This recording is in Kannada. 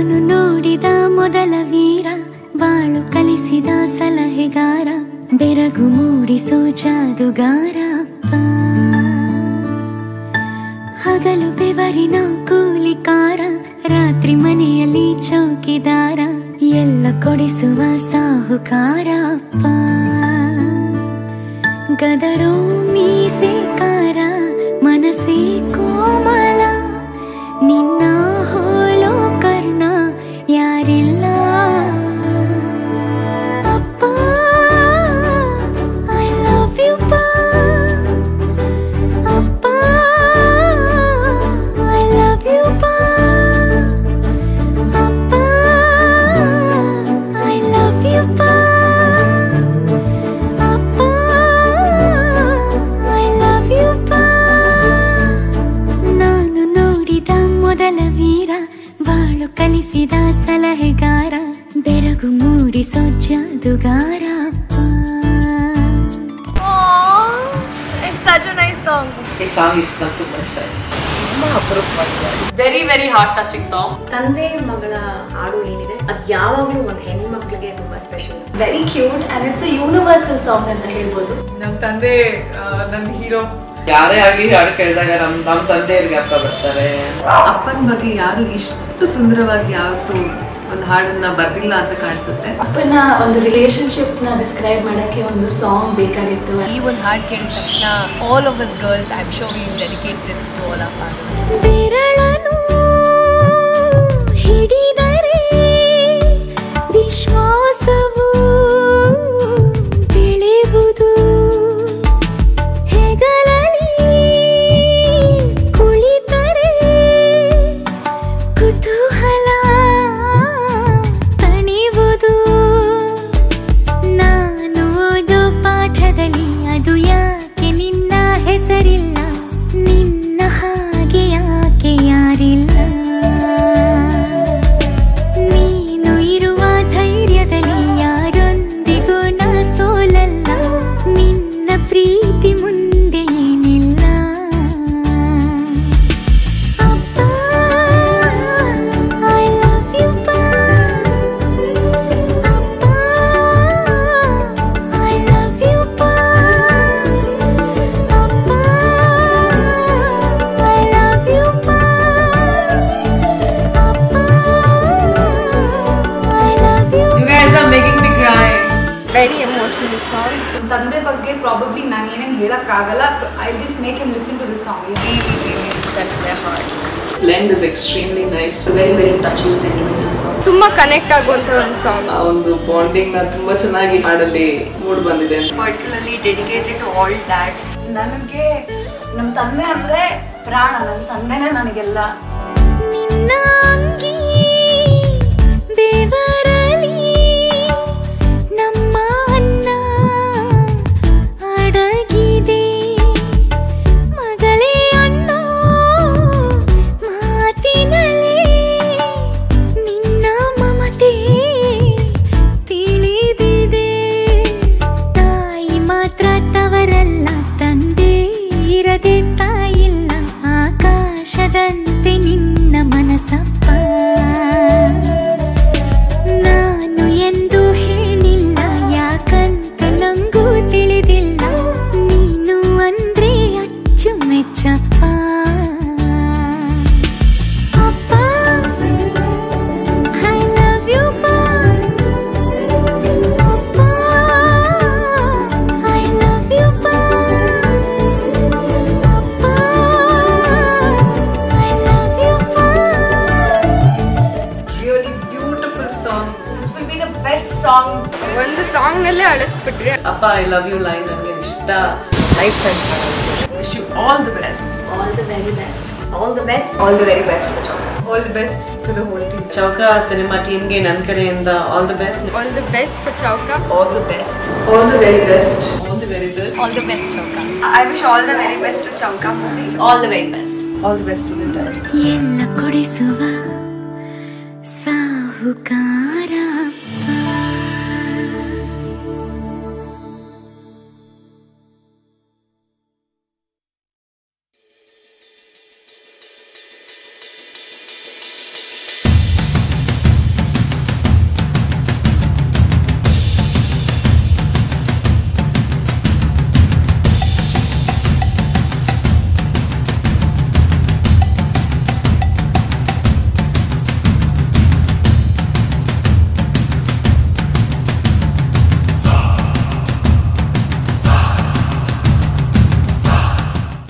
ನಾನು ನೋಡಿದ ಮೊದಲ ವೀರ ಬಾಳು ಕಲಿಸಿದ ಸಲಹೆಗಾರ ಬೆರಗು ಮೂಡಿಸೋ ಜಾದುಗಾರ ಅಪ್ಪ ಹಗಲು ಬೆವರಿನ ಕೂಲಿಕಾರ ರಾತ್ರಿ ಮನೆಯಲ್ಲಿ ಚೌಕಿದಾರ ಎಲ್ಲ ಕೊಡಿಸುವ ಸಾಹುಕಾರ ಅಪ್ಪ ಗದರೋ ಮೀಸೆಕಾರ ಮನಸ್ಸೇ ಕೋಮಲ ನಿನ್ನ ಹೋಲೋ ಕರ್ಣ ಯಾರಿಲ್ಲ ಅಪ್ಪ ಐ ಲವ್ ಯು ಪಾ ಅಪ್ಪ ಐ ಲವ್ ಯು ಪಾ ಅಪ್ಪ ಐ ಲವ್ ಯು ಪಾ ಅಪ್ಪ ಐ ಲವ್ ಯು ಪಾ ನಾನು ನೋಡಿದ ಮೊದಲ ವೀರ ಬಾಳು ಕಲಿಸಿದ ಸಲಹೆಗಾರ ಬೆರಗು ಮೂಡಿಸೋ ಜಾದುಗಾರ ಅಪ್ಪ It's such a nice song. ಈ ಸಾಂಗ್ ಇಷ್ಟ ನಂಗೆ ತುಂಬ ಇಷ್ಟ ಆಯ್ತು very very heart touching song ತಂದೆ ಮಗಳ ಹಾಡು ಏನಿದೆ ಅದು ಯಾವಾಗಲೂ ಒಂದು ಹೆಣ್ಮಕ್ಳಿಗೆ ತುಂಬಾ special very cute and it's a universal song ಅಂತ ಹೇಳ್ಬೋದು ನಮ್ಮ ತಂದೆ ನನ್ನ ಹೀರೋ ಯಾರೇ ಆಗಲಿ ಹಾಡು ಕೇಳಿದಾಗ ನಮ್ಮ ನಮ್ಮ ತಂದೆಯವ್ರಿಗೆ ಅಪ್ಪ ಬರ್ತಾರೆ ಅಪ್ಪನ ಬಗ್ಗೆ ಯಾರು ಇಷ್ಟು ಸುಂದರವಾಗಿ ಯಾವತ್ತು ಒಂದು ಹಾಡನ್ನ ಬರ್ದಿಲ್ಲ ಅಂತ ಕಾಣಿಸುತ್ತೆ ಅಪ್ಪನ ಒಂದು ರಿಲೇಶನ್ಶಿಪ್ ನ ಡಿಸ್ಕ್ರೈಬ್ ಮಾಡಕ್ಕೆ ಒಂದು ಸಾಂಗ್ ಬೇಕಾಗಿತ್ತು ಈ ಒಂದು ಹಾಡು ಕೇಳಿದ ತಕ್ಷಣ all of us girls I am sure we dedicate this to all of fathers ಬೆರಳನು ಹಿಡಿದರೆ ವಿಶ್ವಾಸವು ಬೆಳೆಯುವುದು ಹೆಗಲಲ್ಲಿ ಕುಳಿತರೆ ಕುತೂಹಲ ತಣಿವುದು ನಾನು ಓದೋ ಪಾಠದಲ್ಲಿ ಅದು ಯಾಕೆ ನಿನ್ನ ಹೆಸರಿಲ್ಲ ನಿನ್ನ ಹಾಗೆ ಯಾಕೆ ಯಾರಿಲ್ಲ ನೀನು ಇರುವ ಧೈರ್ಯದಲ್ಲಿ ಯಾರೊಂದಿಗೂ ನಾ ಸೋಲಲ್ಲ ನಿನ್ನ ಪ್ರೀತಿ ಮುಂದೆ ಏನಿಲ್ಲ ಅಪ್ಪ ಐ ಲವ್ ಯು ಪಾ ಅಪ್ಪ ಐ ಲವ್ ಯು ಪಾ ಅಪ್ಪ ಐ ಲವ್ ಯು ಪಾ ಅಪ್ಪ I love you you guys are making me cry very emotional song ತಂದೆ ಬಗ್ಗೆ ಪ್ರಾಬಬ್ಲಿ ನಾನು ಏನೇನು ಹೇಳೋಕ್ಕಾಗಲ್ಲ I just make em listen to the song blend is extremely nice very very touching sentimental song ತುಂಬ ಕನೆಕ್ಟ್ ಆಗುವಂಥ ಒಂದು ಸಾಂಗ್ ಆ ಒಂದು ಬಾಂಡಿಂಗ್ ನ ತುಂಬಾ ಚೆನ್ನಾಗಿ ಹಾಡಲ್ಲಿ ಮೂಡ್ ಬಂದಿದೆ particularly dedicated to all dads ನನಗೆ ನಮ್ಮ ತಂದೆ ಅಂದರೆ ಪ್ರಾಣ ನನ್ನ ತಂದೆನೇ ನನಗೆಲ್ಲ ನಿನ್ನ ಅಂಗಿ ಬೆವರಲಿ ನಮ್ಮ ಅನ್ನ ಅಡಗಿದೆ ಮಗಳೇ ಅನ್ನೋ ಮಾತಿನಲ್ಲೇ ನಿನ್ನ ಮಮತೆ ತಿಳಿದಿದೆ ತಾಯಿ ಮಾತ್ರ ತವರಲ್ಲ ತಂದೆ ಇರದೆ ತಾಯಿಲ್ಲ ಆಕಾಶದಂತೆ ನಿನ್ನ ಮನಸಪ್ಪ ನಾನು ಎಂದು ಹೇಳಿಲ್ಲ ಯಾಕಂತ ನಂಗೂ ತಿಳಿದಿಲ್ಲ ನೀನು ಅಂದ್ರೆ ಅಚ್ಚುಮೆಚ್ಚಪ್ಪ ಅಪ್ಪ ಐ ಲವ್ ಯು ಅಪ್ಪ ಐ ಲವ್ ಯು ಅಪ್ಪ I love you really beautiful song this will be the best song ಒಂದು ಸಾಂಗ್ನಲ್ಲೇ ಅಳಿಸ್ಬಿಟ್ರಿ ಅಪ್ಪ ಐ ಲವ್ ಯು ಲೈನ್ ನನಗೆ ಇಷ್ಟ life time wish you all the best all the very best all the best all the very best ಮಚ್ಚ all the best to the whole team Chowka cinema ಟೀಮ್ಗೆ ನನ್ನ ಕಡೆಯಿಂದ all the best all the best for Chowka all the best all the very best all the very best all the best Chowka I wish all the very best to Chowka movie all the very best all the best to the ಎಲ್ಲ ಕೊಡಿಸುವ ಸಾಹುಕಾರ